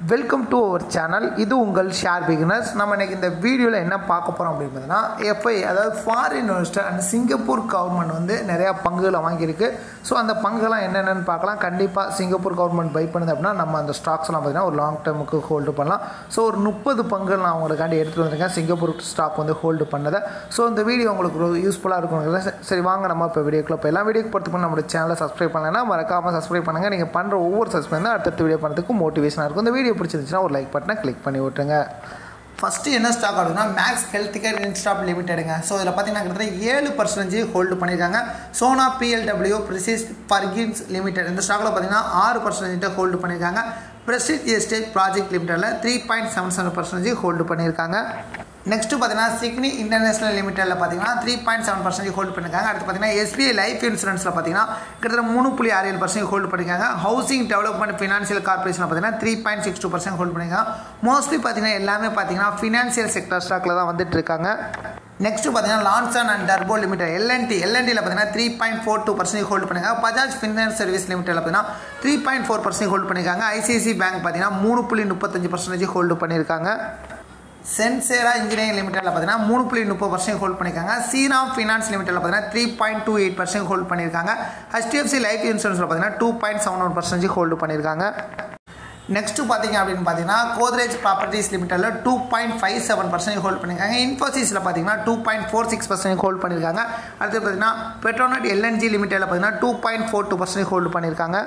welcome to our channel இது உங்கள் share beginners நம்ம இன்னைக்கு இந்த வீடியோவில் என்ன பார்க்க போகிறோம் அப்படின்னு பார்த்தீங்கன்னா எஃப்ஐ அதாவது foreign investor and Singapore government வந்து நிறையா பங்குகளை வாங்கியிருக்கு ஸோ அந்த பங்குலாம் என்னென்னு பார்க்கலாம் கண்டிப்பாக சிங்கப்பூர் கவர்மெண்ட் பை பண்ணுது அப்படின்னா நம்ம அந்த ஸ்டாக்ஸ்லாம் பார்த்தீங்கன்னா ஒரு லாங் டேர்முக்கு ஹோல்டு பண்ணலாம் ஸோ ஒரு முப்பது பங்குகள் நான் உங்களுக்காண்டி எடுத்துகிட்டு வந்திருக்கேன் சிங்கப்பூர் ஸ்டாக் வந்து ஹோல்டு பண்ணதை ஸோ இந்த வீடியோ உங்களுக்கு ஒரு யூஸ்ஃபுல்லாக இருக்கும் சரி வாங்க நம்ம இப்போ வீடியோக்குள்ள போயிடலாம் வீடியோக்கு பொறுத்து பண்ண நம்மளோட சேனலை சப்ஸ்கிரைப் பண்ணலைன்னா மறக்காமல் சப்ஸ்கிரைப் பண்ணுங்கள் நீங்கள் பண்ணுற ஒவ்வொரு சப்ஸ்கிரைப் தான் அடுத்தடுத்த வீடியோ பண்ணுறதுக்கு மோட்டிவேஷனாக இருக்கும் இந்த வீடியோ பிடிச்சிருந்துச்சுன்னா ஒரு லைக் பட்டனை கிளிக் பண்ணி விட்டுருங்க ஃபஸ்ட்டு என்ன ஸ்டாக் ஆகுதுன்னா மேக்ஸ் ஹெல்த் கேர் இன்ஸ்டாப் லிமிடெடுங்க ஸோ இதில் பார்த்தீங்கன்னா கிட்டத்தட்ட ஏழு பர்சன்டேஜ் ஹோல்டு பண்ணியிருக்காங்க Sona BLW precision forgings limited இந்த ஸ்டாக்கில் பார்த்தீங்கன்னா ஆறு பர்சன்டேஜ் ஹோல்டு பண்ணியிருக்காங்க பிரசிட் எஸ்டேட் ப்ராஜெக்ட் லிமிடெடில் three point seven seven percentage hold பண்ணியிருக்காங்க நெக்ஸ்ட்டு பார்த்தீங்கன்னா சிக்னி இன்டர்நேஷனல் லிமிட்டடில் பார்த்தீங்கன்னா three point seven percentage hold பண்ணியிருக்காங்க அடுத்து பார்த்தீங்கன்னா எஸ்பிஐ லைஃப் இன்சூரன்ஸில் பார்த்தீங்கன்னா கிட்டத்தட்ட மூணு புள்ளி ஆறு ஏழு பர்சன்ட் ஹோல்டு பண்ணியிருக்காங்க ஹவுசிங் டெவலப்மெண்ட் ஃபினான்ஷியல் கார்பரேஷனில் பார்த்தீங்கன்னா three point six two percent hold பண்ணியிருக்காங்க மோஸ்ட்லி பார்த்தீங்கன்னா எல்லாமே பார்த்தீங்கன்னா ஃபினான்ஷியல் செக்டர் ஸ்டாக்கில் தான் வந்துட்டு இருக்காங்க நெக்ஸ்ட் பார்த்தீங்கன்னா லான்சன் அண்ட் டர்போ லிமிடெட் எல்என்டி எல்என்டியில் பார்த்தீங்கன்னா three point four two percent hold பண்ணியிருக்காங்க பஜாஜ் ஃபினான்ஸ் சர்வீஸ் லிமிடெடில் பார்த்தீங்கன்னா three point four percent hold பண்ணியிருக்காங்க ஐசிஐசி பேங்க் பார்த்தீங்கன்னா மூணு புள்ளி முப்பத்தஞ்சு பர்சன்டேஜ் ஹோல்டு பண்ணியிருக்காங்க சென்சேரா இன்ஜினியரிங் லிமிடெடில் பார்த்தீங்கன்னா மூணு புள்ளி முப்பது பர்சன்ட் ஹோல்ட் பண்ணியிருக்காங்க சீராம் ஃபினான்ஸ் லிமிடெடில் பார்த்தீங்கன்னா three point two eight percent hold பண்ணியிருக்காங்க ஹெச்டிஎஃப்சி லைஃப் இன்சூரன்ஸில் பார்த்தீங்கன்னா two point seven one percentage hold பண்ணியிருக்காங்க நெக்ஸ்ட் பார்த்தீங்க அப்படின்னு பார்த்தீங்கன்னா கோத்ரேஜ் ப்ராப்பர்ட்டிஸ் லிமிட்டடில் two point five seven percent hold பண்ணியிருக்காங்க இன்ஃபோசிஸில் பார்த்தீங்கன்னா two point four six percent hold பண்ணியிருக்காங்க அடுத்து பார்த்தீங்கன்னா பெட்ரோனட் எல்என்ஜி லிமிட்டடில் பார்த்தீங்கன்னா two point four two percent hold பண்ணியிருக்காங்க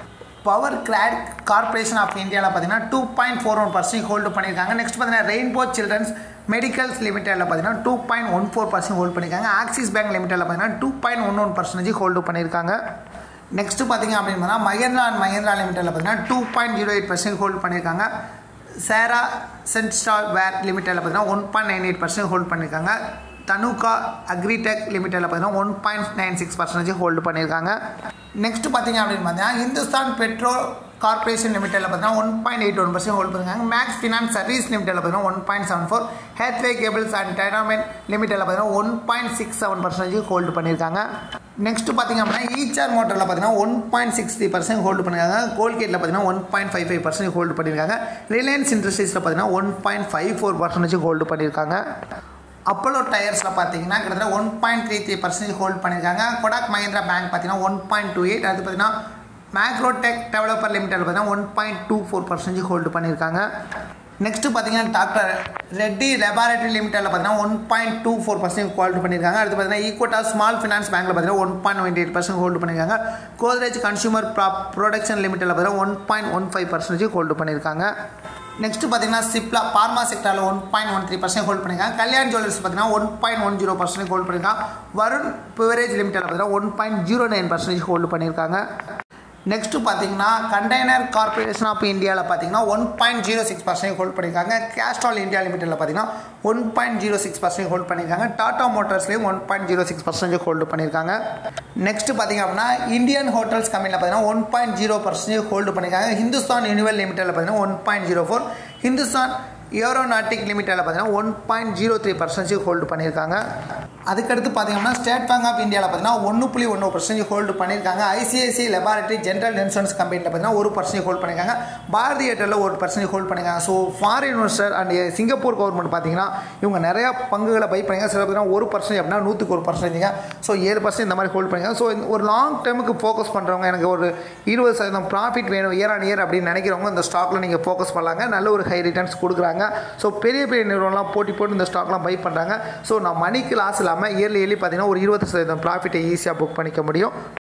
பவர் கிராட் கார்பரேஷன் ஆஃப் இந்தியாவில் பார்த்தீங்கன்னா two point four one percent hold பண்ணியிருக்காங்க நெக்ஸ்ட் பார்த்தீங்கன்னா ரெயின்போ சில்ட்ரன்ஸ் மெடிக்கல்ஸ் லிமிட்டடில் பார்த்தீங்கன்னா two point one four percent hold பண்ணியிருக்காங்க ஆக்சிஸ் பேங்க் லிமிட்டடில் பார்த்தீங்கன்னா two point one one percentage hold பண்ணியிருக்காங்க நெக்ஸ்ட் பார்த்தீங்க அப்படின்னா மகேந்திரா அண்ட் மகேந்திரா லிமிட்டடில் பார்த்தீங்கன்னா two point zero eight percent hold பண்ணியிருக்காங்க சேரா சென்ஸ்டால் வேர் லிமிட்டடில் பார்த்தீங்கன்னா one point nine eight percent hold பண்ணியிருக்காங்க தனுகா அக்ரிடெக் லிமிட்டடில் பார்த்தீங்கன்னா one point nine six percentage hold பண்ணியிருக்காங்க நெக்ஸ்ட் பார்த்தீங்க அப்படின்னு பார்த்தீங்கன்னா ஹிந்துஸ்தான் பெட்ரோல் கார்பரேஷன் லிமிட்டடில் பார்த்தீங்கன்னா one point eight one percent hold பண்ணிருக்காங்க மேக்ஸ் ஃபினான்ஸ் சர்வீஸ் லிமிட்டடில் பார்த்தீங்கன்னா one point seven four Hathway cables and டைனாமெண்ட் லிமிட்டடில் பார்த்தீங்கன்னா one point six seven percentage hold பண்ணியிருக்காங்க நெக்ஸ்ட் பார்த்தீங்க அப்படின்னா ஈச்ஆர் மோட்டரில் பார்த்தீங்கன்னா one point six three percent hold பண்ணியிருக்காங்க கோல்கேட்டில் பார்த்தீங்கன்னா one point five five percent hold பண்ணியிருக்காங்க ரிலையன்ஸ் இண்டஸ்ட்ரீஸில் பார்த்தீங்கன்னா one point five four percentage hold பண்ணியிருக்காங்க அப்போலோ டயர்ஸில் பார்த்தீங்கன்னா கிட்டத்தட்ட one point three three percentage hold பண்ணியிருக்காங்க கொடாக் மஹிந்திரா பேங்க் பார்த்தீங்கன்னா ஒன் பாயிண்ட் டூ எயிட் அது பார்த்தீங்கன்னா மேக்ரோடெக் டெவலப்பர் லிமிடெட் பார்த்தீங்கன்னா one point two four percentage hold பண்ணியிருக்காங்க நெக்ஸ்ட்டு பார்த்தீங்கன்னா டாக்டர் ரெட்டி லெபார்டரி லிமிட்டடில் பார்த்தீங்கன்னா one point two four percent hold பண்ணியிருக்காங்க அடுத்து பார்த்தீங்கன்னா ஈக்குவட்டா ஸ்மால் ஃபினான்ஸ் பேங்க்கில் பார்த்தீங்கன்னா one point twenty eight percent hold பண்ணியிருக்காங்க கோத்ரேஜ் கன்சூமர் ப்ரொடக்ஷன் லிமிட்டடில் பார்த்தீங்கன்னா one point one five percentage hold பண்ணியிருக்காங்க நெக்ஸ்ட் பார்த்தீங்கன்னா Cipla pharma செக்டரில் one point one three percent hold பண்ணியிருக்காங்க கல்யாண் ஜுவல்லர்ஸ் பார்த்தீங்கன்னா one point one zero percent hold பண்ணியிருக்காங்க வருண் பிவரேஜ் லிமிட்டடில் பார்த்தீங்கன்னா one point zero nine percentage hold பண்ணியிருக்காங்க நெக்ஸ்ட்டு பார்த்தீங்கன்னா கண்டெய்னர் கார்பரேஷன் ஆஃப் இந்தியாவில் பார்த்தீங்கன்னா one point zero six percent hold பண்ணியிருக்காங்க கேஸ்ட்ரால் இந்தியா லிமிட்டடில் பார்த்தீங்கன்னா one point zero six percent hold பண்ணியிருக்காங்க டாடா மோட்டார்ஸ்லேயும் one point zero six percentage hold பண்ணியிருக்காங்க நெக்ஸ்ட் பார்த்தீங்க அப்படின்னா இந்தியன் ஹோட்டல்ஸ் கம்பெனியில் பார்த்தீங்கன்னா one point zero percentage hold பண்ணியிருக்காங்க ஹிந்துஸ்தான் யூனிவல் லிமிட்டடில் பார்த்தீங்கன்னா one point zero four Hindustan aeronautic லிமிட்டடில் பார்த்தீங்கன்னா one point zero three percentage hold பண்ணியிருக்காங்க அதுக்கடுத்து பார்த்தீங்கன்னா ஸ்டேட் பேங்க் ஆஃப் இந்தியாவில் பார்த்தீங்கன்னா ஒன்று புள்ளி ஒன்று பர்சன்டேஜ் ஹோல்டு பண்ணியிருக்காங்க ஐசிஐசி லெபார்டரி ஜென்ரல் இன்சூரன்ஸ் கம்பெனியில் பார்த்தீங்கன்னா ஒரு பர்சன்டேஜ் ஹோல்ட் பண்ணியிருக்காங்க பாரதி ஏர்டெல்லில் ஒரு பர்சன்டேஜ் ஹோல்ட் பண்ணியிருக்காங்க so foreign investor and Singapore government பார்த்தீங்கன்னா இவங்க நிறையா பங்குகளை பை பண்ணிங்க சில பார்த்தீங்கன்னா ஒரு பர்சன்டேஜ் அப்படின்னா நூற்றுக்கு ஒரு பர்சன்டேஜ் ஸோ ஏழு பர்சன்ட் இந்த மாதிரி ஹோல்ட் பண்ணியிருக்காங்க ஸோ ஒரு லாங் டேர்முக்கு ஃபோக்கஸ் பண்ணுறவங்க எனக்கு ஒரு இருபது சதவீதம் ப்ராஃபிட் வேணும் இயர் ஆன் இயர் அப்படின்னு நினைக்கிறவங்க இந்த ஸ்டாக்கில் நீங்கள் ஃபோக்கஸ் பண்ணலாங்க நல்ல ஒரு ஹை ரிட்டர்ன்ஸ் கொடுக்குறாங்க ஸோ பெரிய பெரிய நிறுவனம்லாம் போட்டி போட்டு இந்த ஸ்டாக்லாம் பை பண்ணுறாங்க ஸோ நான் மணிக்கு லாஸ் இல்லாமல் இயர்லி இயர்லி பார்த்தீங்கன்னா ஒரு இருபது சதவீதம் ப்ராஃபிட்டை ஈஸியாக புக் பண்ணிக்க முடியும்